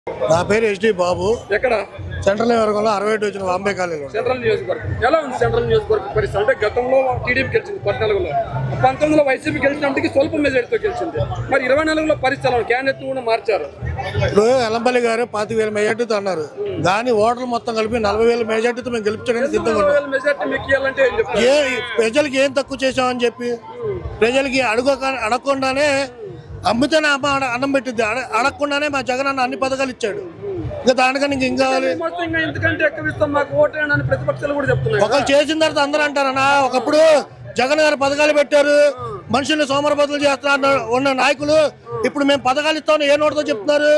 నా పేరు హెచ్డి బాబు ఎక్కడ సెంట్రల్ నియోజకవర్గంలో అరవై ఏడు వచ్చిన బాంబే కాలేజీలో సెంట్రల్ నియోజకవర్గం ఎలా ఉంది సెంట్రల్ నియోజకవర్గం పరిస్థితి అంటే గతంలో టీడీపీ గెలిచింది పద్నాలుగులో పంతొమ్మిదిలో వైసీపీ గెలిచినప్పటికీ స్వల్ప మెజారిటీతో గెలిచింది మరి ఇరవై నాలుగులో పరిస్థితులు క్యాండిడేట్ కూడా మార్చారు ఇప్పుడు ఎల్లంపల్లి గారు పాతి వేల మెజార్టీతో అన్నారు దాని ఓటర్లు మొత్తం కలిపి నలభై వేల మెజార్టీతో మేము గెలుపుకోవడానికి సిద్ధంగా ఉన్నాం ఇరవై వేల మెజారిటీ మీకు ఇవ్వాలంటే ఏం చెప్తారు ఏ ప్రజలకి ఏం తక్కువ చేసామని చెప్పి ప్రజలకి అడుగక అడగకుండానే అమ్మితేనే అమ్మ అడ- అన్నం పెట్టింది అడ- అడగకుండానే మా జగన్ అన్న అన్ని పథకాలు ఇచ్చాడు ఇంకా దానికన్నా ఇంకేం కావాలి మొత్తం ఇంకా ఎందుకంటే ఎక్కువ ఇస్తాం మాకు ఓటేయండి అని ప్రతిపక్షాలు కూడా చెప్తున్నాయి ఒకళ్ళు చేసిన తర్వాత అందరూ అంటారన్నా ఒకప్పుడు జగన్ గారు పథకాలు పెట్టారు మనుషుల్ని సోమరబదులు చేస్తున్నారు ఉన్న నాయకులు ఇప్పుడు మేము పథకాలు ఇస్తామని ఏ నోటితో చెప్తున్నారు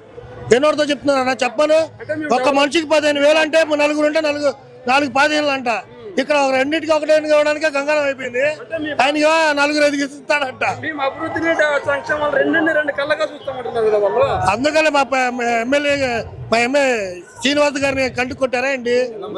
ఏ నోటితో చెప్తున్నారు అన్న చెప్పను ఒక మనిషికి పదిహేను వేలు అంటే నలుగురు ఉంటే నలుగురు నాలుగు పదిహేను అంట ఇక్కడ ఒక రెండింటికి ఒకటే కావడానికి గంగారం అయిపోయింది ఆయనగా నలుగురు ఐదుగురు ఇస్తాడంట మేము అభివృద్ధిని సంక్షేమాలు రెండింటి రెండు కళ్ళగా చూస్తామంటున్నారు కదా వాళ్ళు అందుకని మా ప- మా ఎమ్మెల్యే మా ఎమ్మెల్యే శ్రీనివాస్ గారిని కంటి కొట్టారా ఏంటి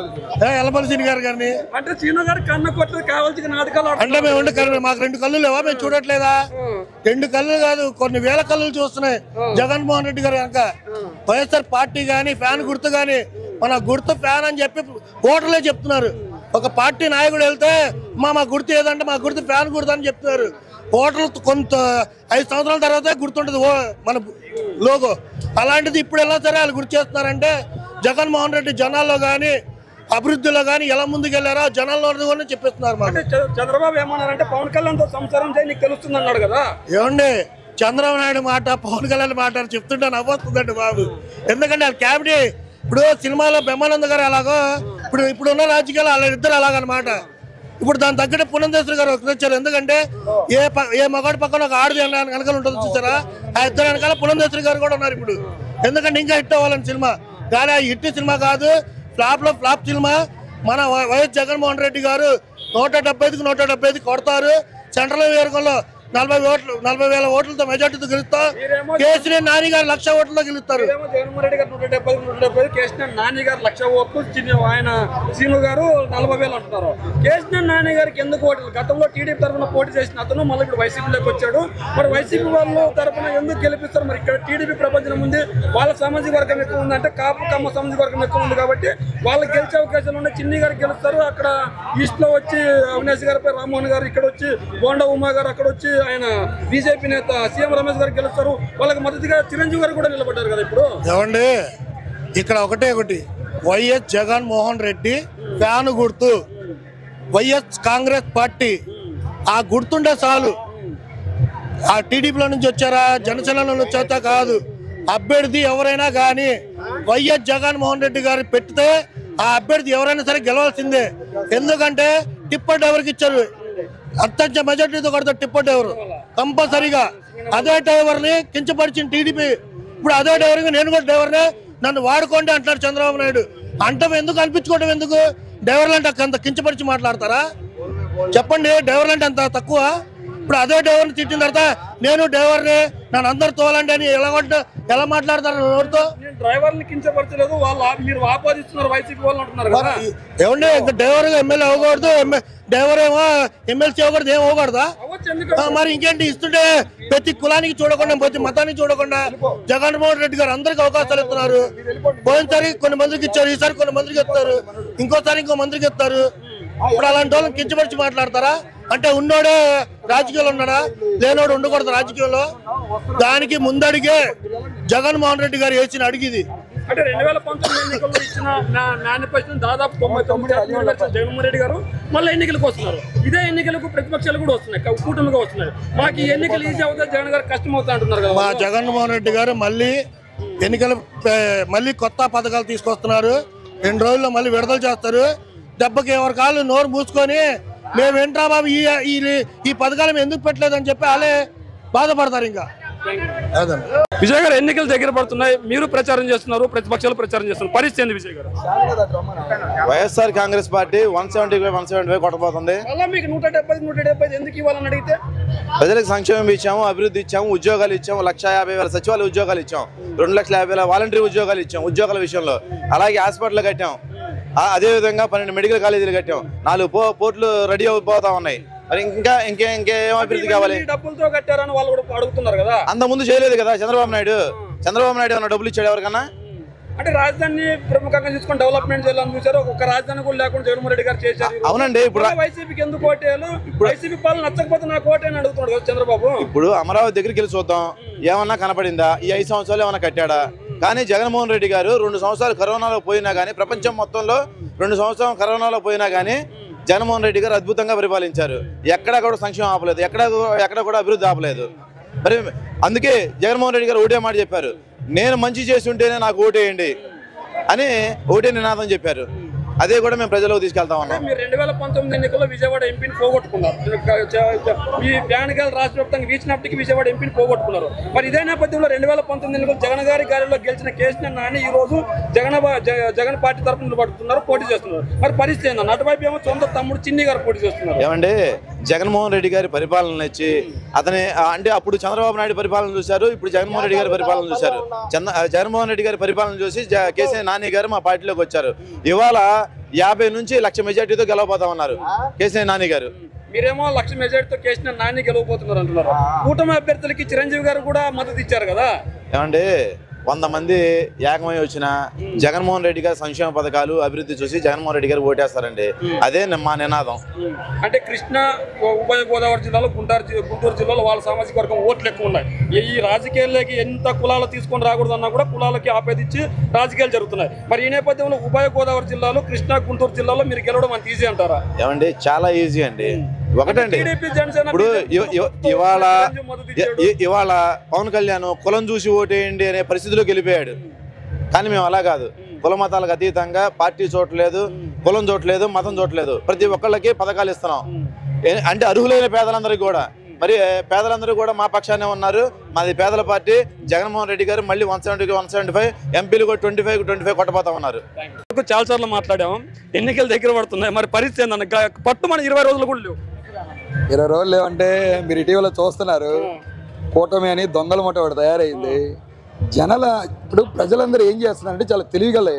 ఏ, ఎల్లపల్లి శ్రీని గారి గారిని అంటే సీను గారు కన్న కొట్టదు కావాల్సిన నాటకాలు ఆడుతున్నారు. అంటే మేము ఉండే కళ్ళు మాకు రెండు కళ్ళు లేవా మేము చూడట్లేదా రెండు కళ్ళు కాదు కొన్ని వేల కళ్ళు చూస్తున్నాయి జగన్మోహన్ రెడ్డి గారు కనుక వైఎస్ఆర్ పార్టీ గాని ఫ్యాన్ గుర్తు గాని మన గుర్తు ఫ్యాన్ అని చెప్పి ఓటర్లే చెప్తున్నారు ఒక పార్టీ నాయకుడు వెళ్తే మా మా గుర్తు ఏదంటే మా గుర్తు ఫ్యాన్ గుర్తు అని చెప్తున్నారు ఓటర్లు కొంత ఐదు సంవత్సరాల తర్వాత గుర్తుంటది ఓ మన లోగో అలాంటిది ఇప్పుడు ఎలా సరే వాళ్ళు గుర్తు చేస్తున్నారంటే జగన్మోహన్ రెడ్డి జనాల్లో కానీ అభివృద్ధిలో కానీ ఎలా ముందుకెళ్లారో జనాల్లో కూడా చెప్పిస్తున్నారు మాకు అంటే చ- చంద్రబాబు ఏమన్నారంటే పవన్ కళ్యాణ్ తో సంసారం చేయి నీకు తెలుస్తుంది అన్నాడు కదా ఏమండి చంద్రబాబు నాయుడు మాట పవన్ కళ్యాణ్ మాట అని చెప్తుంటే నవ్వొస్తుందండి బాబు ఎందుకంటే వాళ్ళ క్యాబినెట్ ఇప్పుడు సినిమాలో బ్రహ్మానంద గారు ఎలాగో ఇప్పుడు ఇప్పుడు ఉన్న రాజకీయాలు వాళ్ళ ఇద్దరు అలాగనమాట ఇప్పుడు దాని తగ్గట్టు పునందేశ్వరి గారు ఒకరు వచ్చారు ఎందుకంటే ఏ ప- ఏ మగాడి పక్కన ఒక ఆడది వెనక- వెనకాల ఉంటుంది చూసారా ఆ ఇద్దరు వెనకాల పునందేశ్వరి గారు కూడా ఉన్నారు ఇప్పుడు ఎందుకంటే ఇంకా హిట్ అవ్వాలని సినిమా కానీ ఆ హిట్ సినిమా కాదు ఫ్లాప్ లో ఫ్లాప్ సినిమా మన వై- వైఎస్ జగన్మోహన్ రెడ్డి గారు నూట డెబ్బైకి నూట డెబ్బై ఐదు కొడతారు సెంట్రల్ నియోజకవర్గంలో నలభై ఓట్లు నలభై వేల ఓట్లతో మెజార్టీతో గెలుస్తాం మీరేమో కేసీఆర్ నాని గారు లక్ష ఓట్లతో గెలుస్తారు ఇదేమో జగన్మోహన్ రెడ్డి గారు నూట డెబ్బై నూట డెబ్బై కేసీఆర్ నాని గారు లక్ష ఓట్లు చిన్న ఆయన సీను గారు నలభై వేలు అంటున్నారు కేసీఆర్ నాని గారికి ఎందుకు ఓట్లు గతంలో టీడీపీ తరఫున పోటీ చేసిన అతను మళ్ళీ ఇప్పుడు వైసీపీలోకి వచ్చాడు మరి వైసీపీ వాళ్ళు తరఫున ఎందుకు గెలిపిస్తారు మరి ఇక్కడ టీడీపీ ప్రపంచం ఉంది వాళ్ళ సామాజిక వర్గం ఎక్కువ ఉంది అంటే కాపు కమ్మ సామాజిక వర్గం ఎక్కువ ఉంది కాబట్టి వాళ్ళకి గెలిచే అవకాశాలు ఉన్నాయి చిన్ని గారు గెలుస్తారు అక్కడ ఈస్ట్ లో వచ్చి అవినాష్ గారిపై రామ్మోహన్ గారు ఇక్కడ వచ్చి బోండా ఉమా గారు అక్కడ వచ్చి ఆయన బీజేపీ నేత సీఎం రమేష్ గారు గెలుస్తారు వాళ్ళకి మద్దతుగా చిరంజీవి గారు కూడా నిలబడ్డారు కదా ఇప్పుడు ఏమండి ఇక్కడ ఒకటే ఒకటి వైఎస్ జగన్మోహన్ రెడ్డి ఫ్యాన్ గుర్తు వైఎస్ కాంగ్రెస్ పార్టీ ఆ గుర్తుండే చాలు ఆ టీడీపీలో నుంచి వచ్చారా జనసేన నుంచి వచ్చారా కాదు అభ్యర్థి ఎవరైనా కానీ వైఎస్ జగన్మోహన్ రెడ్డి గారు పెడితే ఆ అభ్యర్థి ఎవరైనా సరే గెలవాల్సిందే ఎందుకంటే టిప్పర్ డ్రైవర్కి ఇచ్చారు అత్యంత మెజార్టీతో కొడతారు టిప్పర్ డ్రైవర్ కంపల్సరీగా అదే డ్రైవర్ని కించపరిచిన టీడీపీ ఇప్పుడు అదే డ్రైవర్గా నేను కూడా డ్రైవర్నే నన్ను వాడుకోండి అంటారు చంద్రబాబు నాయుడు అంటాం ఎందుకు అనిపించుకోవడం ఎందుకు డ్రైవర్లు అంటే అంత కించపరిచి మాట్లాడతారా చెప్పండి డ్రైవర్లు అంటే అంత తక్కువ ఇప్పుడు అదే డ్రైవర్ని తిట్టిన తర్వాత నేను డ్రైవర్ని నన్ను అందరు తోలండి అని ఎలా కొట్ట- ఎలా మాట్లాడతారు నోటితో నేను డ్రైవర్ని కించపరచలేదు వాళ్ళు ఆ- మీరు ఆపాదిస్తున్నారు వైసీపీ వాళ్ళు అంటున్నారు కదా ఏమండి ఇంకా డ్రైవర్ ఎమ్మెల్యే అవ్వకూడదు ఎమ్మె- డ్రైవర్ ఏమో ఎమ్మెల్సీ అవ్వకూడదు ఏం అవ్వకూడదా అవ్వచ్చు ఎందుకు ఆ, మరి ఇంకేంటి ఇస్తుంటే ప్రతి కులానికి చూడకుండా ప్రతి మతానికి చూడకుండా జగన్మోహన్ రెడ్డి గారు అందరికి అవకాశాలు ఇస్తున్నారు పోయినసారి కొన్ని మందికి ఇచ్చారు ఈసారి కొన్ని మందికి ఇస్తారు ఇంకోసారి ఇంకో మందికి ఇస్తారు ఇప్పుడు అలాంటి వాళ్ళని కించపరిచి మాట్లాడతారా అంటే ఉన్నోడే రాజకీయాలు ఉన్నాడా లేనోడు ఉండకూడదు రాజకీయంలో దానికి ముందడిగే జగన్మోహన్ రెడ్డి గారు వేసిన అడిగిది అంటే రెండు వేల పంతొమ్మిది ఎన్నికల్లో ఇచ్చిన నా- మేనిఫెస్టో దాదాపు తొంభై తొమ్మిది శాతం నెరవేర్చిన జగన్మోహన్ రెడ్డి గారు మళ్ళీ ఎన్నికలకు వస్తున్నారు ఇదే ఎన్నికలకు ప్రతిపక్షాలు కూడా వస్తున్నాయి క- కూటమిగా వస్తున్నాయి మాకు ఈ ఎన్నికలు ఈజీ అవుతుంది జగన్ గారు కష్టం అవుతా అంటున్నారు కదా మా జగన్మోహన్ రెడ్డి గారు మళ్ళీ ఎన్నికలు ఏ, మళ్ళీ కొత్త పథకాలు తీసుకొస్తున్నారు రెండు రోజుల్లో మళ్ళీ విడుదల చేస్తారు దెబ్బకి ఎవరి కాళ్ళు నోరు మూసుకొని మేము ఏంట్రా బాబు ఈ ఈ- ఈ పథకాలు మేము ఎందుకు పెట్టలేదని చెప్పి వాళ్ళే బాధపడతారు ఇంకా అదండి విజయ్ గారు ఎన్నికలు దగ్గర పడుతున్నాయి మీరు ప్రచారం చేస్తున్నారు ప్రతిపక్షాలు ప్రచారం చేస్తున్నారు పరిస్థితి ఏంది విజయ్ గారు YSR Congress party one seventy five one seventy five కొట్టబోతుంది మళ్ళీ మీకు నూట డెబ్బై నూట డెబ్బై ఎందుకు ఇవ్వాలని అడిగితే ప్రజలకు సంక్షేమం ఇచ్చాము అభివృద్ధి ఇచ్చాము ఉద్యోగాలు ఇచ్చాము లక్ష యాభై వేల సచివాలయ ఉద్యోగాలు ఇచ్చాం రెండు లక్షల యాభై వేల వాలంటీర్ ఉద్యోగాలు ఇచ్చాం ఉద్యోగాల విషయంలో అలాగే హాస్పిటల్ కట్టాం ఆ- అదే విధంగా పన్నెండు మెడికల్ కాలేజీలు కట్టాం నాలుగు పో పోర్ట్లు రెడీ అయిపోతా ఉన్నాయి మరి ఇంకా ఇంకే ఇంకేం అభివృద్ధి కావాలి ఈ డబ్బులతో కట్టారని వాళ్ళు కూడా అడుగుతున్నారు కదా అంత ముందు చేయలేదు కదా చంద్రబాబు నాయుడు చంద్రబాబు నాయుడు ఏమైనా డబ్బులు ఇచ్చాడు ఎవరికన్నా అంటే రాజధాని ప్రముఖంగా చూసుకొని డెవలప్మెంట్ చేయాలని చూసారు ఒక్క రాజధాని కూడా లేకుండా జగన్మోహన్ రెడ్డి గారు చేశారు ఈ రోజు. అవునండి ఇప్పుడు మళ్ళీ వైసీపీకి ఎందుకు ఓటేయాలి వైసీపీ పాలన నచ్చకపోతే నాకు ఓటే అని అడుగుతున్నాడు కదా చంద్రబాబు ఇప్పుడు అమరావతి దగ్గరికి వెళ్ళి చూద్దాం ఏమన్నా కనపడిందా ఈ ఐదు సంవత్సరాలు ఏమన్నా కట్టాడా కానీ జగన్మోహన్ రెడ్డి గారు రెండు సంవత్సరాలు కరోనాలో పోయినా కానీ ప్రపంచం మొత్తంలో రెండు సంవత్సరాలు కరోనాలో పోయినా కానీ జగన్మోహన్ రెడ్డి గారు అద్భుతంగా పరిపాలించారు ఎక్కడా కూడా సంక్షేమం ఆపలేదు ఎక్కడ ఎక్కడ కూడా అభివృద్ధి ఆపలేదు మరి అందుకే జగన్మోహన్ రెడ్డి గారు ఒకటే మాట చెప్పారు నేను మంచి చేసి ఉంటేనే నాకు ఓటేయండి అని ఒకటే నినాదం చెప్పారు అదే కూడా మేము ప్రజలకు తీసుకెళ్తా ఉన్నాం మీరు రెండు వేల పంతొమ్మిది ఎన్నికల్లో విజయవాడ ఎంపీని పోగొట్టుకున్నారు చ- చ- ఈ బ్యానగాలు రాష్ట్ర వ్యాప్తంగా వీచినప్పటికీ విజయవాడ ఎంపీని పోగొట్టుకున్నారు మరి ఇదే నేపథ్యంలో రెండు వేల పంతొమ్మిది ఎన్నికలు జగన్ గారి గారిలో గెలిచిన కేసీఆర్ నాని ఈ రోజు జగన్ బా- జ- జగన్ పార్టీ తరఫున నిలబడుతున్నారు పోటీ చేస్తున్నారు మరి పరిస్థితి ఏందన్న అటువైపు ఏమో సొంత తమ్ముడు చిన్ని గారు పోటీ చేస్తున్నారు ఏమంటే జగన్మోహన్ రెడ్డి గారి పరిపాలన ఇచ్చి అతని ఆ, అంటే అప్పుడు చంద్రబాబు నాయుడు పరిపాలన చూశారు ఇప్పుడు జగన్మోహన్ రెడ్డి గారి పరిపాలన చూశారు చంద్ర ఆ, జగన్మోహన్ రెడ్డి గారి పరిపాలన చూసి జ- కేసీఆర్ నాని గారు మా పార్టీలోకి వచ్చారు ఇవాళ యాభై నుంచి లక్ష మెజార్టీతో గెలవబోతా ఉన్నారు కేసీఆర్ నాని గారు మీరేమో లక్ష మెజార్టీతో కేసీఆర్ నాని గెలవబోతున్నారు అంటున్నారు కూటమి అభ్యర్థులకి చిరంజీవి గారు కూడా మద్దతు ఇచ్చారు కదా ఏమంటే వంద మంది ఏకమై వచ్చిన జగన్మోహన్ రెడ్డి గారి సంక్షేమ పథకాలు అభివృద్ధి చూసి జగన్మోహన్ రెడ్డి గారు ఓటేస్తారండి అదే ని- మా నినాదం అంటే కృష్ణా ఉభయ గోదావరి జిల్లాలో గుంటూరు జి- గుంటూరు జిల్లాలో వాళ్ళ సామాజిక వర్గం ఓట్లు ఎక్కువ ఉన్నాయి ఈ- ఈ రాజకీయాల్లోకి ఎంత కులాలు తీసుకొని రాకూడదు అన్నా కూడా కులాలకి ఆపేదిచ్చి రాజకీయాలు జరుగుతున్నాయి మరి ఈ నేపథ్యంలో ఉభయ గోదావరి జిల్లాలో కృష్ణా గుంటూరు జిల్లాలో మీరు గెలవడం అంత ఈజీ అంటారా ఏమండి చాలా ఈజీ అండి ఒకటండి టీడీపీ జనసేన ఇప్పుడు బీజేపీ ఇవ- ఇవ- ఇవాళ చిరంజీవి మద్దతు ఇచ్చాడు. ఇ- ఇవాళ పవన్ కళ్యాణ్ కులం చూసి ఓటేయండి అనే పరిస్థితిలోకి వెళ్ళిపోయాడు కానీ మేము అలా కాదు కుల మతాలకు అతీతంగా పార్టీ చూడలేదు కులం చూడలేదు మతం చూడలేదు ప్రతి ఒక్కళ్ళకి పథకాలు ఇస్తున్నాం ఏ- అంటే అర్హులైన పేదలందరికీ కూడా మరి పేదలందరూ కూడా మా పక్షానే ఉన్నారు మాది పేదల పార్టీ జగన్మోహన్ రెడ్డి గారు మళ్ళీ one seventy one seventy five ఎంపీలు కూడా ట్వంటీ ఫైవ్ ట్వంటీ ఫైవ్ కొట్టబోతా ఉన్నారు చాలా సార్లు మాట్లాడాము ఎన్నికలు దగ్గర పడుతున్నాయి మరి పరిస్థితి ఏందన్న గ- పట్టు మన ఇరవై రోజులు కూడా లేవు ఇరవై రోజులు లేవంటే మీరు ఇటీవల చూస్తున్నారు కూటమి అని దొంగల మూట ఒకటి తయారైంది జనాల ఇప్పుడు ప్రజలందరూ ఏం చేస్తున్నారంటే చాలా తెలివిగల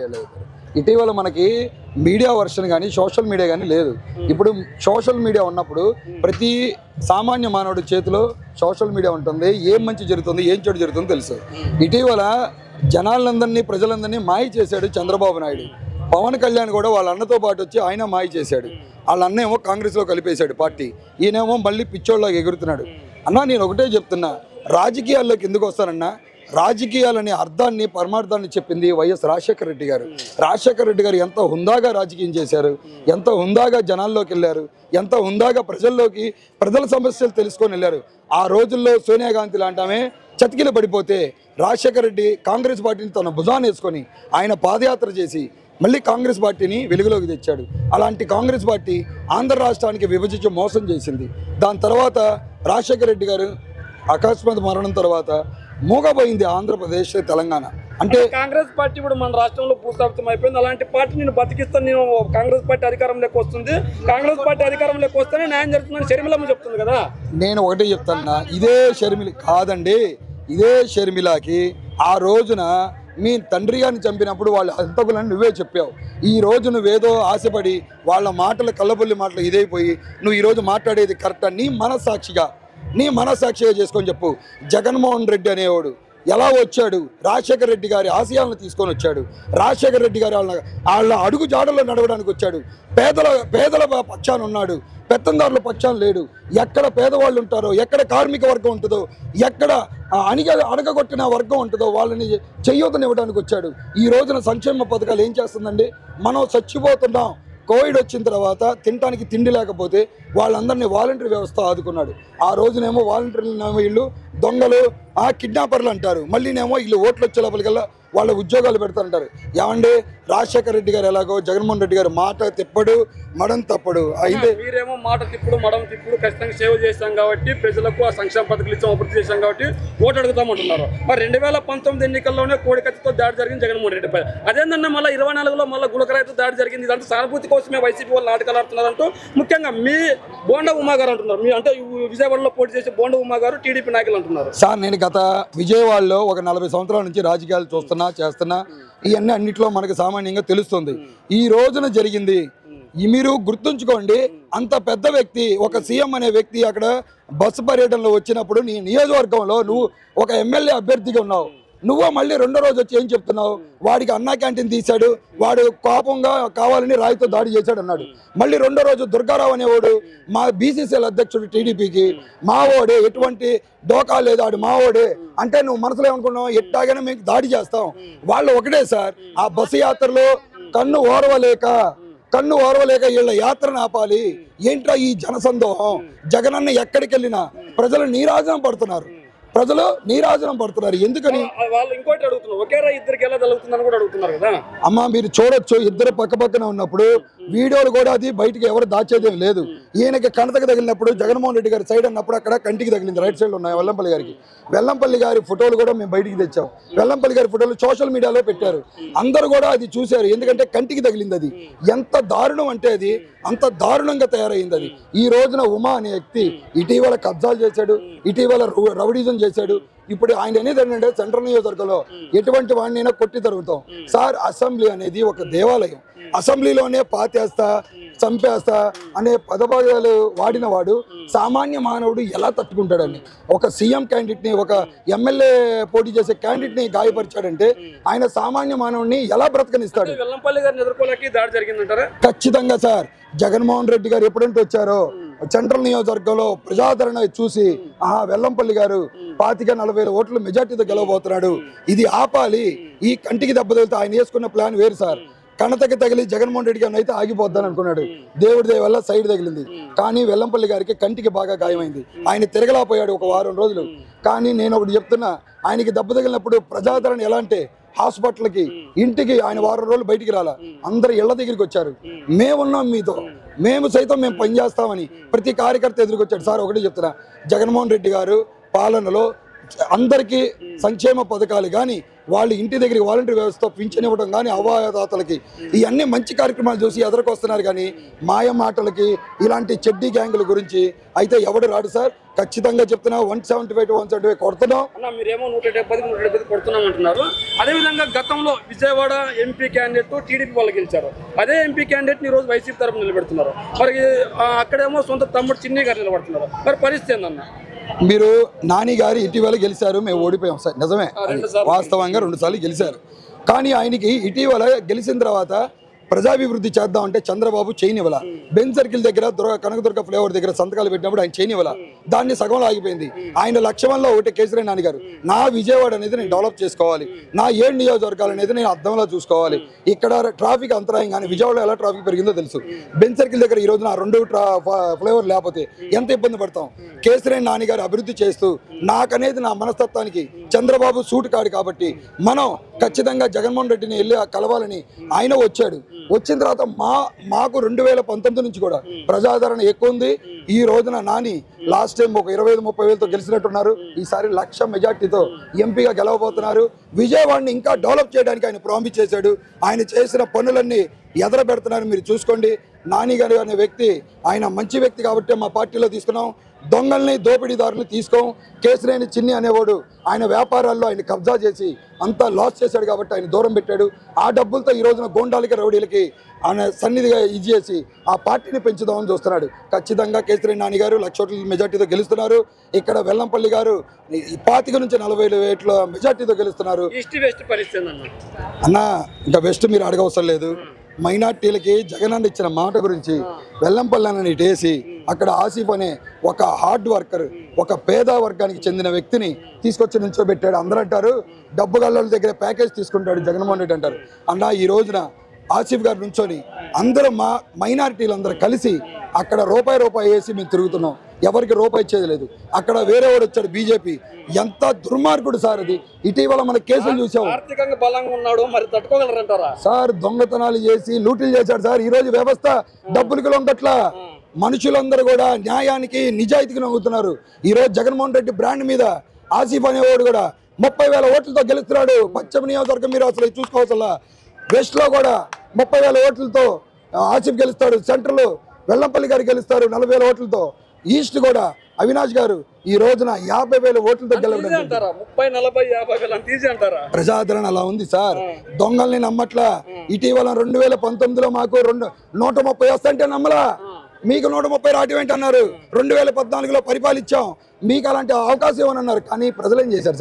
ఇటీవల మనకి మీడియా వర్షన్ కానీ సోషల్ మీడియా కానీ లేదు ఇప్పుడు సోషల్ మీడియా ఉన్నప్పుడు ప్రతి సామాన్య మానవుడి చేతిలో సోషల్ మీడియా ఉంటుంది ఏం మంచి జరుగుతుంది ఏం చెడు జరుగుతుందో తెలుసు ఇటీవల జనాలందరినీ ప్రజలందరినీ మాయ చేశాడు చంద్రబాబు నాయుడు పవన్ కళ్యాణ్ కూడా వాళ్ళ అన్నతో పాటు వచ్చి ఆయన మాయ చేశాడు వాళ్ళ అన్న ఏమో కాంగ్రెస్లో కలిపేశాడు పార్టీ ఈయనేమో మళ్ళీ పిచ్చోళ్ళకి ఎగురుతున్నాడు అన్నా నేను ఒకటే చెప్తున్నా రాజకీయాల్లోకి ఎందుకు వస్తానన్నా రాజకీయాలనే అర్థాన్ని పరమార్థాన్ని చెప్పింది వైఎస్ రాజశేఖర రెడ్డి గారు రాజశేఖర రెడ్డి గారు ఎంత హుందాగా రాజకీయం చేశారు ఎంత హుందాగా జనాల్లోకి వెళ్ళారు ఎంత హుందాగా ప్రజల్లోకి ప్రజల సమస్యలు తెలుసుకొని వెళ్ళారు ఆ రోజుల్లో సోనియా గాంధీ లాంటి ఆమె చతికిల పడిపోతే రాజశేఖర రెడ్డి కాంగ్రెస్ పార్టీని తన భుజాన్ని వేసుకొని ఆయన పాదయాత్ర చేసి మళ్ళీ కాంగ్రెస్ పార్టీని వెలుగులోకి తెచ్చాడు అలాంటి కాంగ్రెస్ పార్టీ ఆంధ్ర రాష్ట్రానికి విభజించి మోసం చేసింది దాని తర్వాత రాజశేఖర రెడ్డి గారు అకస్మాత్ మరణం తర్వాత మూగపోయింది ఆంధ్రప్రదేశ్ తెలంగాణ అంటే కాంగ్రెస్ పార్టీ ఇప్పుడు మన రాష్ట్రంలో భూస్థాపితం అయిపోయింది అలాంటి పార్టీ నేను బతికిస్తాను నేను కాంగ్రెస్ పార్టీ అధికారంలోకి వస్తుంది కాంగ్రెస్ పార్టీ అధికారంలోకి వస్తేనే న్యాయం జరుగుతుందని షర్మిలమ్మ చెప్తుంది కదా నేను ఒకటే చెప్తాను ఇదే షర్మిల కాదండి ఇదే షర్మిలాకి ఆ రోజున మీ తండ్రి గారిని చంపినప్పుడు వాళ్ళ హంతకులని నువ్వే చెప్పావు ఈ రోజు నువ్వేదో ఆశపడి వాళ్ళ మాటలు కళ్ళబొల్లి మాటలు ఇదైపోయి నువ్వు ఈరోజు మాట్లాడేది కరెక్టా నీ మనస్సాక్షిగా నీ మనస్సాక్షిగా చేసుకొని చెప్పు జగన్మోహన్ రెడ్డి అనేవాడు ఎలా వచ్చాడు రాజశేఖర రెడ్డి గారి ఆశయాలను తీసుకొని వచ్చాడు రాజశేఖర రెడ్డి గారి వాళ్ళ వాళ్ళ అడుగు జాడల్లో నడవడానికి వచ్చాడు పేదల పేదల పక్షాన ఉన్నాడు పెత్తందారుల పక్షాన లేడు ఎక్కడ పేదవాళ్ళు ఉంటారో ఎక్కడ కార్మిక వర్గం ఉంటుందో ఎక్కడ ఆ, అణిగ అణగగొట్టిన వర్గం ఉంటుందో వాళ్ళని చెయ్యూతనివ్వడానికి వచ్చాడు ఈ రోజున సంక్షేమ పథకాలు ఏం చేస్తుందండి మనం చచ్చిపోతున్నాం కోవిడ్ వచ్చిన తర్వాత తినడానికి తిండి లేకపోతే వాళ్ళందరినీ వాలంటరీ వ్యవస్థ ఆదుకున్నాడు ఆ రోజునేమో వాలంటీర్లు వీళ్ళు దొంగలు ఆ కిడ్నాపర్లు అంటారు మళ్ళీనేమో వీళ్ళు ఓట్లు వచ్చే లోపలికల్లా వాళ్ళ ఉద్యోగాలు పెడతారంటారు ఏమండి రాజశేఖర రెడ్డి గారు ఎలాగో జగన్మోహన్ రెడ్డి గారు మాట తిప్పడు మడం తప్పడు అయితే మీరేమో మాట తిప్పుడు మడం తిప్పుడు ఖచ్చితంగా సేవ చేశాం కాబట్టి ప్రజలకు ఆ సంక్షేమ పథకాలు ఇచ్చాం అభివృద్ధి చేశాం కాబట్టి ఓటు అడుగుతామంటున్నారు మరి రెండు వేల పంతొమ్మిది ఎన్నికల్లోనే కోడికత్తితో దాడి జరిగింది జగన్మోహన్ రెడ్డిపై అదేంటన్నా మళ్ళీ ఇరవై నాలుగులో మళ్ళీ గులకరాయితో దాడి జరిగింది ఇదంతా సానుభూతి కోసమే వైసీపీ వాళ్ళు నాటకాలు ఆడుతున్నారంటూ ముఖ్యంగా మీ బోండా ఉమా గారు అంటున్నారు మీ అంటే విజయవాడలో పోటీ చేసే బోండా ఉమా గారు టీడీపీ నాయకులు అంటున్నారు సార్ నేను గత విజయవాడలో ఒక నలభై సంవత్సరాల నుంచి రాజకీయాలు చూస్తున్నా చేస్తున్నా ఇవన్నీ అన్నిట్లో మనకు సామాన్యంగా తెలుస్తుంది ఈ రోజున జరిగింది ఈ మీరు గుర్తుంచుకోండి అంత పెద్ద వ్యక్తి ఒక సీఎం అనే వ్యక్తి అక్కడ బస్సు పర్యటనలో వచ్చినప్పుడు నీ నియోజకవర్గంలో నువ్వు ఒక ఎమ్మెల్యే అభ్యర్థిగా ఉన్నావు నువ్వు మళ్ళీ రెండో రోజు వచ్చి ఏం చెప్తున్నావు వాడికి అన్నా క్యాంటీన్ తీశాడు వాడు కోపంగా కావాలని రాయితో దాడి చేశాడు అన్నాడు మళ్ళీ రెండో రోజు దుర్గారావు అనేవాడు మా బీసీసీఎల్ అధ్యక్షుడు టీడీపీకి మావోడే ఎటువంటి డోకా లేదు ఆడు మావోడే అంటే నువ్వు మనసులో ఏమనుకున్నావు ఎట్టాగానే మీకు దాడి చేస్తాం వాళ్ళు ఒకటే సార్ ఆ బస్సు యాత్రలో కన్ను ఓర్వలేక కన్ను ఓర్వలేక వీళ్ళ యాత్రను ఆపాలి ఏంట్రా ఈ జనసందోహం జగనన్న ఎక్కడికి వెళ్ళినా ప్రజలు నీరాజనం పడుతున్నారు ప్రజలు నీరాజనం పడుతున్నారు ఎందుకని ఆ, వాళ్ళు ఇంకోటి అడుగుతున్నారు ఒకేరా ఇద్దరికి ఎలా జరుగుతుందని కూడా అడుగుతున్నారు కదా అమ్మ మీరు చూడొచ్చు ఇద్దరు పక్క పక్కన ఉన్నప్పుడు వీడియోలు కూడా అది బయటికి ఎవరు దాచేదేం లేదు ఈయనకి కణతకు తగిలినప్పుడు జగన్మోహన్ రెడ్డి గారి సైడ్ అన్నప్పుడు అక్కడ కంటికి తగిలింది రైట్ సైడ్ ఉన్నాయి వెల్లంపల్లి గారికి వెల్లంపల్లి గారి ఫోటోలు కూడా మేము బయటికి తెచ్చాం వెల్లంపల్లి గారి ఫోటోలు సోషల్ మీడియాలో పెట్టారు అందరూ కూడా అది చూశారు ఎందుకంటే కంటికి తగిలింది అది ఎంత దారుణం అంటే అది అంత దారుణంగా తయారైంది అది ఈ రోజున ఉమా అనే వ్యక్తి ఇటీవల కబ్జాలు చేశాడు ఇటీవల రౌ- రౌడీజం చేశాడు ఇప్పుడు ఆయన అనేది ఏంటంటే సెంట్రల్ నియోజకవర్గంలో ఎటువంటి వాడినైనా కొట్టి తరుగుతాం సార్ అసెంబ్లీ అనేది ఒక దేవాలయం అసెంబ్లీలోనే పాతేస్తా చంపేస్తా అనే పదభాగాలు వాడిన వాడు సామాన్య మానవుడు ఎలా తట్టుకుంటాడని ఒక సీఎం క్యాండిడేట్ని ఒక ఎమ్మెల్యే పోటీ చేసే క్యాండిడేట్ని గాయపరిచాడంటే ఆయన సామాన్య మానవుడిని ఎలా బ్రతకనిస్తాడు వెల్లంపల్లి గారిని ఎదుర్కోలేక ఈ దాడి జరిగిందంటారా ఖచ్చితంగా సార్ జగన్మోహన్ రెడ్డి గారు ఎప్పుడంటే వచ్చారో సెంట్రల్ నియోజకవర్గంలో ప్రజాదరణ చూసి ఆహా వెల్లంపల్లి గారు పాతిక నలభై వేల ఓట్లు మెజార్టీతో గెలవబోతున్నాడు ఇది ఆపాలి ఈ కంటికి దెబ్బ తగిలితే ఆయన వేసుకున్న ప్లాన్ వేరు సార్ కణతకి తగిలి జగన్మోహన్ రెడ్డి గారిని అయితే ఆగిపోద్దని అనుకున్నాడు దేవుడి దయ వల్ల సైడ్ తగిలింది కానీ వెల్లంపల్లి గారికి కంటికి బాగా గాయమైంది ఆయన తిరగలేకపోయాడు ఒక వారం రోజులు కానీ నేను ఒకటి చెప్తున్నా ఆయనకి దెబ్బ తగిలినప్పుడు ప్రజాదరణ ఎలా అంటే హాస్పిటల్కి ఇంటికి ఆయన వారం రోజులు బయటికి రాలా అందరు ఇళ్ల దగ్గరికి వచ్చారు మేమున్నాం మీతో మేము సైతం మేము పనిచేస్తామని ప్రతి కార్యకర్త ఎదురుకొచ్చాడు సార్ ఒకటి చెప్తున్నా జగన్మోహన్ రెడ్డి గారు పాలనలో అందరికీ సంక్షేమ పథకాలు కానీ వాళ్ళు ఇంటి దగ్గరికి వాలంటీర్ వ్యవస్థ పింఛన్ ఇవ్వడం కానీ అవాదాతలకి ఇవన్నీ మంచి కార్యక్రమాలు చూసి ఎదురుకొస్తున్నారు కానీ మాయ మాటలకి ఇలాంటి చెడ్డీ గ్యాంగుల గురించి అయితే ఎవడు రాడు సార్ ఖచ్చితంగా చెప్తున్నా one seventy five to one seventy five కొడుతున్నాం అన్న మీరేమో నూట డెబ్బై నూట డెబ్బై కొడుతున్నాం అంటున్నారు అదేవిధంగా గతంలో విజయవాడ ఎంపీ క్యాండిడేట్ టీడీపీ వాళ్ళు గెలిచారు అదే ఎంపీ క్యాండిడేట్ ఈ రోజు వైసీపీ తరఫున నిలబెడుతున్నారు మరి ఆ, అక్కడేమో సొంత తమ్ముడు చిన్ని గారు నిలబడుతున్నారు మరి పరిస్థితి ఏందన్న మీరు నాని గారు ఇటీవల గెలిచారు మేము ఓడిపోయాం సార్ నిజమే రెండు సార్లు. వాస్తవంగా రెండు సార్లు గెలిచారు కానీ ఆయనకి ఇటీవల గెలిచిన తర్వాత ప్రజాభివృద్ధి చేద్దామంటే చంద్రబాబు చేయనివ్వాల బెన్ సర్కిల్ దగ్గర దుర్గ కనకదుర్గ ఫ్లేవర్ దగ్గర సంతకాలు పెట్టినప్పుడు ఆయన చేయనివ్వాల దాన్ని సగంలో ఆగిపోయింది ఆయన లక్ష్యంలో ఒకటి కేసరి నాని గారు నా విజయవాడ అనేది నేను డెవలప్ చేసుకోవాలి నా ఏడు నియోజకవర్గాలు అనేది నేను అర్థంలో చూసుకోవాలి ఇక్కడ ట్రాఫిక్ అంతరాయం కానీ విజయవాడలో ఎలా ట్రాఫిక్ పెరిగిందో తెలుసు బెన్ సర్కిల్ దగ్గర ఈ రోజున ఆ రెండు ట్రా ఫ్లేవర్ లేకపోతే ఎంత ఇబ్బంది పడతాం కేసరి నాని గారు అభివృద్ధి చేస్తూ నాకనేది నా మనస్తత్వానికి చంద్రబాబు సూట్ కాడు కాబట్టి మనం ఖచ్చితంగా జగన్మోహన్ రెడ్డిని వెళ్ళి ఆ కలవాలని ఆయన వచ్చాడు వచ్చిన తర్వాత మా మాకు రెండు వేల పంతొమ్మిది నుంచి కూడా ప్రజాదరణ ఎక్కువ ఉంది ఈ రోజున నాని లాస్ట్ టైం ఒక ఇరవై ఐదు ముప్పై వేలతో గెలిచినట్టున్నారు ఈసారి లక్ష మెజార్టీతో ఎంపీగా గెలవబోతున్నారు విజయవాడని ఇంకా డెవలప్ చేయడానికి ఆయన ప్రామిస్ చేశాడు ఆయన చేసిన పనులన్నీ ఎదర పెడుతున్నారు మీరు చూసుకోండి నాని గారు అనే వ్యక్తి ఆయన మంచి వ్యక్తి కాబట్టి మా పార్టీలో తీసుకున్నాం దొంగల్ని దోపిడీదారుని తీసుకోం కేసులేని చిన్ని అనేవాడు ఆయన వ్యాపారాల్లో ఆయన కబ్జా చేసి అంతా లాస్ చేశాడు కాబట్టి ఆయన దూరం పెట్టాడు ఆ డబ్బులతో ఈ రోజున గోండాలకి రౌడీలకి ఆయన సన్నిధిగా ఇది చేసి ఆ పార్టీని పెంచుదామని చూస్తున్నాడు ఖచ్చితంగా కేసరి నాని గారు లక్ష ఓట్ల మెజార్టీతో గెలుస్తున్నారు ఇక్కడ వెల్లంపల్లి గారు ఈ పాతిక నుంచి నలభై వేల మెజార్టీతో గెలుస్తున్నారు ఈస్ట్ వెస్ట్ పరిస్థితి ఏందన్న అన్న ఇంకా వెస్ట్ మీరు అడగవసరం లేదు మైనార్టీలకి జగనన్న ఇచ్చిన మాట గురించి వెల్లంపల్లి అన్నని ఇటేసి అక్కడ ఆసిఫ్ అనే ఒక హార్డ్ వర్కర్ ఒక పేద వర్గానికి చెందిన వ్యక్తిని తీసుకొచ్చి నిల్చోబెట్టాడు అందరూ అంటారు డబ్బు గల్లల దగ్గర ప్యాకేజ్ తీసుకుంటాడు జగన్మోహన్ రెడ్డి అంటారు అన్న ఈ రోజున ఆసిఫ్ గారు నుంచొని అందరూ మా మైనారిటీలు అందరూ కలిసి అక్కడ రూపాయి రూపాయి వేసి మేము తిరుగుతున్నాం ఎవరికి రూపాయి ఇచ్చేది లేదు అక్కడ వేరే వాడు వచ్చాడు బీజేపీ ఎంత దుర్మార్గుడు సార్ అది ఇటీవల మన కేసులు చూసాం ఆర్థికంగా బలంగా ఉన్నాడు మరి తట్టుకోగలరంటారా సార్ దొంగతనాలు చేసి లూటీలు చేశాడు సార్ ఈ రోజు వ్యవస్థ డబ్బులకి లొంగట్ల మనుషులందరూ కూడా న్యాయానికి నిజాయితీకి నవ్వుతున్నారు ఈ రోజు జగన్మోహన్ రెడ్డి బ్రాండ్ మీద ఆసిఫ్ అనేవాడు కూడా ముప్పై వేల ఓట్లతో గెలుస్తున్నాడు పశ్చిమ నియోజకవర్గం మీరు అసలు చూసుకోవాల్సలా వెస్ట్ లో కూడా ముప్పై వేల ఓట్లతో ఆ, ఆసిఫ్ గెలుస్తాడు సెంట్రల్ వెల్లంపల్లి గారు గెలుస్తారు నలభై వేల ఓట్లతో ఈస్ట్ కూడా అవినాష్ గారు ఈ రోజున యాభై వేల ఓట్లతో గెలవడం ఈజీ అంటారా ముప్పై నలభై యాభై వేలు అంత ఈజీ అంటారా ప్రజాదరణ అలా ఉంది సార్ దొంగల్ని నమ్మట్లా ఇటీవల రెండు వేల పంతొమ్మిదిలో మాకు రెండు నూట ముప్పై వస్తుంటే నమ్మలా మీకు నూట ముప్పై రావటం ఏంటన్నారు రెండు వేల పద్నాలుగులో పరిపాలించాం మీకు అలాంటి అవకాశం ఇవ్వనన్నారు కానీ ప్రజలు ఏం చేశారు సార్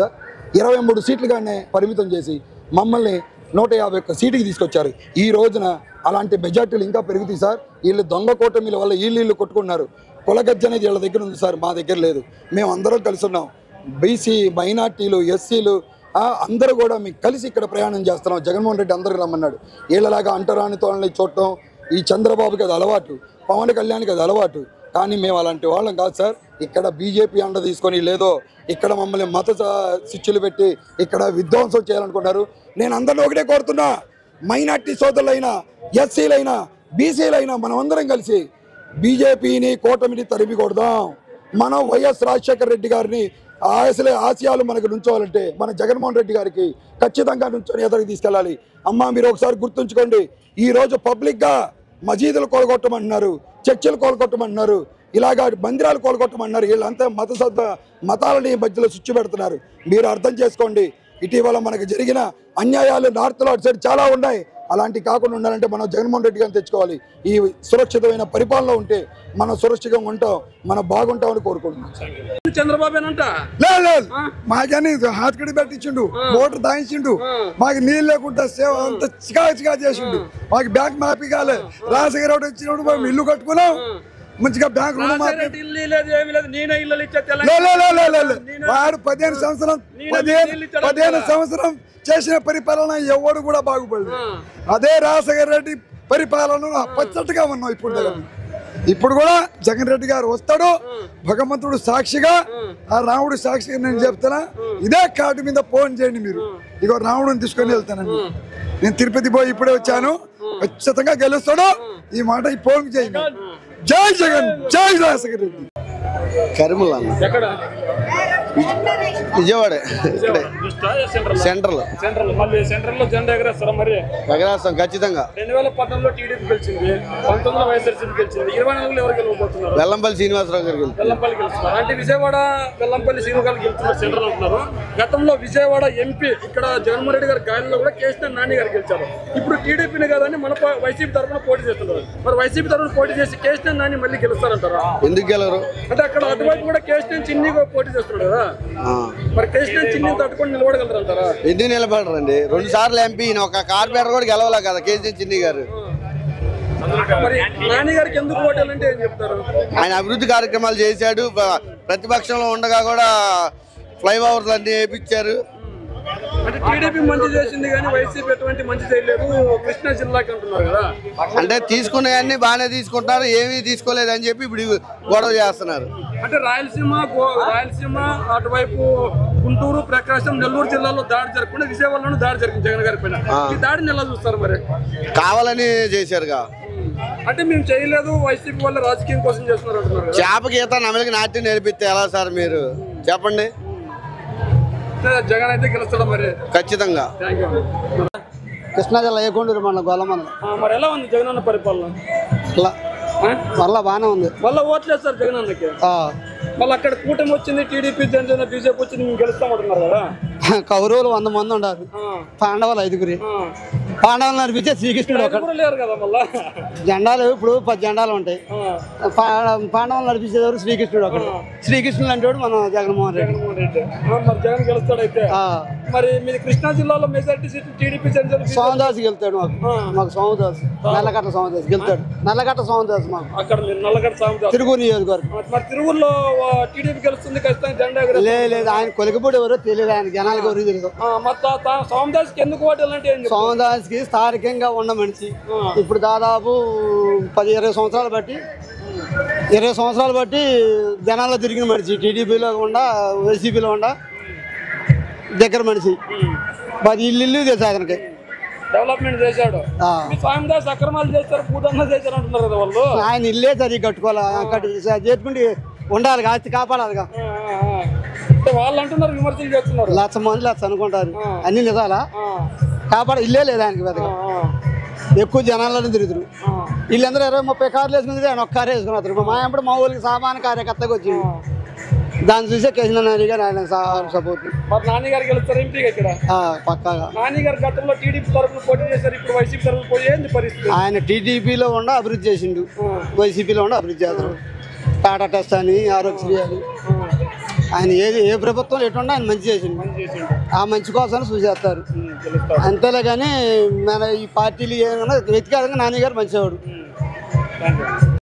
ఇరవై మూడు సీట్లుగానే పరిమితం చేసి మమ్మల్ని నూట యాభై ఒక్క సీటుకి తీసుకొచ్చారు ఈ రోజున అలాంటి మెజార్టీలు ఇంకా పెరుగుతాయి సార్ వీళ్ళు దొంగ కూటమిల వల్ల వీళ్ళు వీళ్ళు కొట్టుకున్నారు కులగజ్జ అనేది వీళ్ళ దగ్గర ఉంది సార్ మా దగ్గర లేదు మేము అందరం కలిసి ఉన్నాం బీసీ మైనార్టీలు ఎస్సీలు ఆ, అందరూ కూడా మీకు కలిసి ఇక్కడ ప్రయాణం చేస్తున్నాం జగన్మోహన్ రెడ్డి అందరికి రమ్మన్నాడు వీళ్ళలాగా అంటరాని తోళ్ళని చూడటం ఈ చంద్రబాబుకి అది అలవాటు పవన్ కళ్యాణ్కి అది అలవాటు కానీ మేము అలాంటి వాళ్ళం కాదు సార్ ఇక్కడ బీజేపీ అండ తీసుకొని లేదో ఇక్కడ మమ్మల్ని మత స- శిక్షలు పెట్టి ఇక్కడ విధ్వంసం చేయాలనుకుంటారు నేను అందరిని ఒకటే కోరుతున్నా మైనార్టీ సోదరులైనా ఎస్సీలైనా బీసీలైనా మనం అందరం కలిసి బీజేపీని కూటమిని తరిమి కొడదాం మనం వైఎస్ రాజశేఖర రెడ్డి గారిని ఆశలే ఆశయాలు మనకు నుంచోవాలంటే మన జగన్మోహన్ రెడ్డి గారికి ఖచ్చితంగా నుంచొని ఎదురుకు తీసుకెళ్ళాలి అమ్మ మీరు ఒకసారి గుర్తుంచుకోండి ఈ రోజు పబ్లిక్గా మసీదులు కోలగొట్టమంటున్నారు చర్చిలు కోలగొట్టమంటున్నారు ఇలాగా మందిరాలు కోలగొట్టమన్నారు వీళ్ళంతా మత సద్ద మతాలని మధ్యలో స్విచ్ పెడుతున్నారు మీరు అర్థం చేసుకోండి ఇటీవల మనకు జరిగిన అన్యాయాలు నార్త్లో అటు సైడ్ చాలా ఉన్నాయి అలాంటి కాకుండా ఉండాలంటే మనం జగన్మోహన్ రెడ్డి గారిని తెచ్చుకోవాలి ఈ సురక్షితమైన పరిపాలన ఉంటే మనం సురక్షితంగా ఉంటాం మనం బాగుంటామని కోరుకుంటున్నాం చంద్రబాబేనంట లేదు లేదు మాకని హాత్కడి పెట్టించిండు మోటార్ దాయించిండు మాకు నీళ్ళు లేకుండా సేవ అంత చికా చికా చేసిండు మాకు బ్యాంక్ మాఫీ కాలే రాజశేఖర రెడ్డి వచ్చినప్పుడు మేము ఇల్లు కట్టుకున్నాం మంచిగా బ్యాంక్ రుణమాఫీ రాజారెడ్డి ఇల్లు లేదు ఏమీ లేదు నేనే ఇల్లు ఇచ్చే లే, లే, లే, లే, లే, లే. నేనే- వాడు పదిహేను సంవత్సరం నేను పదిహేను నీళ్ళు ఇచ్చాడు పదిహేను కదా. సంవత్సరం చేసిన పరిపాలన ఎవడు కూడా బాగుపడదు ఆ. అదే రాజశేఖర రెడ్డి పరిపాలన పచ్చట్టుగా ఉన్నాం ఇప్పుడు దగ్గర ఇప్పుడు కూడా జగన్ రెడ్డి గారు వస్తాడు భగవంతుడు సాక్షిగా ఆ రాముడు సాక్షిగా నేను చెప్తానా ఇదే కార్డు మీద ఫోన్ చేయండి మీరు ఇగో రాముడిని తీసుకొని వెళ్తానండి నేను తిరుపతి పోయి ఇప్పుడే వచ్చాను ఖచ్చితంగా గెలుస్తాడు ఈ మాట ఈ ఫోన్ చేయండి జై జగన్ జై రాజశేఖర రెడ్డి కరిముల్ అన్న ఎక్కడ విజయవాడ ఇక్కడే సెంట్రల్ సెంట్రల్ సెంట్రల్ మళ్ళీ సెంట్రల్ లో జెండా ఎగరేస్తారా మరి ఎగరేస్తాం ఖచ్చితంగా రెండు వేల పద్నాలుగులో టీడీపీ గెలిచింది పంతొమ్మిదిలో వైఎస్ఆర్సీపీ గెలిచింది ఇరవై నాలుగులో ఎవరు గెలవబోతున్నారు వెల్లంపల్లి శ్రీనివాసరావు గారికి వెళ్తాం వెల్లంపల్లి గెలుస్తున్నారు అంటే విజయవాడ వెల్లంపల్లి శ్రీను గారు గెలుస్తున్నారు సెంట్రల్ అంటున్నారు గతంలో విజయవాడ ఎంపీ ఇక్కడ జగన్మోహన్ రెడ్డి గారి గాలిలో కూడా కేసీఆర్ నాని గారు గెలిచారు ఇప్పుడు టీడీపీని కాదని మన ప- వైసీపీ తరఫున పోటీ చేస్తున్నారు మరి వైసీపీ తరఫున పోటీ చేసి కేసీఆర్ నాని మళ్ళీ గెలుస్తారంటారా ఎందుకు గెలవరు అంటే అక్కడ అటువైపు కూడా కేసీఆర్ చిన్ని కూడా పోటీ చేస్తున్నాడు కదా ఆ. మరి కేసీఆర్ చిన్ని తట్టుకొని నిలబడగలరంటారా ఎందుకు నిలబడరండి రెండు సార్లు ఎంపీ ఈయన ఒక కార్పొరేటర్ కూడా గెలవలే కదా కేసీ చిన్ని గారు మరి నాని గారికి ఎందుకు ఓటేయాలంటే ఏం చెప్తారు ఆయన అభివృద్ధి కార్యక్రమాలు చేశాడు ప- ప్రతిపక్షంలో ఉండగా కూడా ఫ్లైఓవర్లు అన్ని వేయించారు అంటే టీడీపీ మంచి చేసింది కానీ వైసీపీ ఎటువంటి మంచి చేయలేదు కృష్ణా జిల్లాకి అంటున్నారు కదా అంటే తీసుకునేవన్నీ బాగానే తీసుకుంటారు ఏమీ తీసుకోలేదు అని చెప్పి ఇప్పుడు గొడవ చేస్తున్నారు అంటే రాయలసీమ గో- రాయలసీమ అటువైపు గుంటూరు ప్రకాశం నెల్లూరు జిల్లాలో దాడి జరగకుండా విజయవాడలోనూ దాడి జరిగింది జగన్ గారి పైన ఈ దాడిని ఎలా చూస్తారు మరి కావాలని చేశారుగా అంటే మేము చేయలేదు వైసీపీ వల్ల రాజకీయం కోసం చేస్తున్నారు అంటున్నారు కదా చేప గీత నమిలికి నాట్యం నేర్పిస్తే ఎలా సార్ మీరు చెప్పండి అంటే జగన్ అయితే గెలుస్తాడు మరి ఖచ్చితంగా థ్యాంక్ యూ కృష్ణా జిల్లా ఏకొండూరు మన గొల్లమంద మరి ఎలా ఉంది జగన్ అన్న పరిపాలన ఇట్లా ఆ? మరలా బాగానే ఉంది మళ్ళీ ఓట్లేస్తారు జగన్ అన్నకి ఆ, మళ్ళీ అక్కడ కూటమి వచ్చింది టీడీపీ జనసేన బీజేపీ వచ్చింది మేము గెలుస్తామంటున్నారు కదా కౌరవులు వంద మంది ఉన్నారు ఆ, పాండవులు ఐదుగురి ఆ. పాండవులు నడిపించే శ్రీకృష్ణుడు ఒకడు ఎవరు లేరు కదా మళ్ళా జెండాలు ఇప్పుడు పది జెండాలు ఉంటాయి ఆ. పా- పాండవులు నడిపించేవారు శ్రీకృష్ణుడు ఒకడు శ్రీకృష్ణుడు అంటే మన జగన్మోహన్ రెడ్డి జగన్మోహన్ రెడ్డి ఆ, మరి జగన్ గెలుస్తాడు అయితే ఆ, మరి మీది కృష్ణా జిల్లాలో మెజార్టీ సీట్లు టీడీపీ జనసేన బీజేపీ సోమదాస్ గెలుతాడు మాకు మాకు సోమదాస్ నల్లకట్ట సోమదాస్ గెలుతాడు నల్లకట్ట సోమదాస్ మాకు అక్కడ మీరు నల్లగడ్డ సాగుతారు తిరుగు నియోజకవర్గం మరి తిరువుల్లో టీడీపీ గెలుస్తుంది ఖచ్చితంగా జెండా ఎగరేస్తారు. లేదు లేదు ఆయన కొలికపూడి ఎవరో తెలియదు ఆయన జనాలకు ఎవరు తెలియదు ఆ, మరి తా- తా- సోమదాస్కి ఎందుకు ఓటేయాలంటే ఏం చెప్తారు? సోమదాస్కి స్థానికంగా ఉన్న మనిషి ఇప్పుడు దాదాపు పది ఇరవై సంవత్సరాలు బట్టి ఇరవై సంవత్సరాలు బట్టి జనాల్లో తిరిగిన మనిషి టీడీపీలో ఉండా వైసీపీలో ఉండా దగ్గర మనిషి పది ఇల్లు ఇల్లు తెలుసు అతనికి డెవలప్మెంట్ చేశాడు ఆ. మీ స్వామిదాస్ అక్రమాలు చేస్తారు పూదన్న చేశారు అంటున్నారు కదా వాళ్ళు ఆయన ఇల్లే సరిగ్గా కట్టుకోవాలి అక్కడ చేసుకుంటే ఉండాలి ఆస్తి కాపాడాలిగా ఆ, ఆ, ఆ. అంటే వాళ్ళు అంటున్నారు విమర్శలు చేస్తున్నారు లక్ష మంది లక్ష అనుకుంటారు అన్ని నిజాలా ఆ, కాపాడ ఇల్లే లేదు ఆయనకి పెద్దగా ఆ, ఎక్కువ జనాలను తిరుగుతారు ఆ. వీళ్ళందరూ ఇరవై ముప్పై కార్లు వేసుకుంటే ఆయన ఒక్క కారు వేసుకున్నారు ఇప్పుడు మా అప్పుడు మా ఊరికి సామాన్య కార్యకర్తగా వచ్చింది దాన్ని చూసే కేసీఆర్ నాని గారు ఆయన సపోర్ట్ మరి నాని గారు గెలుస్తారు ఎంపీగా ఇక్కడ పక్కాగా నాని గారు గతంలో టీడీపీ తరఫున పోటీ చేశారు ఇప్పుడు వైసీపీ తరఫున పోటీ ఏంది పరిస్థితి ఆయన టీడీపీలో ఉండ అభివృద్ధి చేసిండు వైసీపీలో ఉండ అభివృద్ధి చేస్తాడు టాటా టెస్ట్ అని ఆరోగ్యశ్రీ అని ఆయన ఏది ఏ ప్రభుత్వం ఎటుండో ఆయన మంచి చేసిండు చేసిండు ఆ మంచి కోసం చూసేస్తారు అంతేలే కానీ మన ఈ పార్టీలు ఏమైనా వ్యక్తిగతంగా నాని గారు మంచివాడు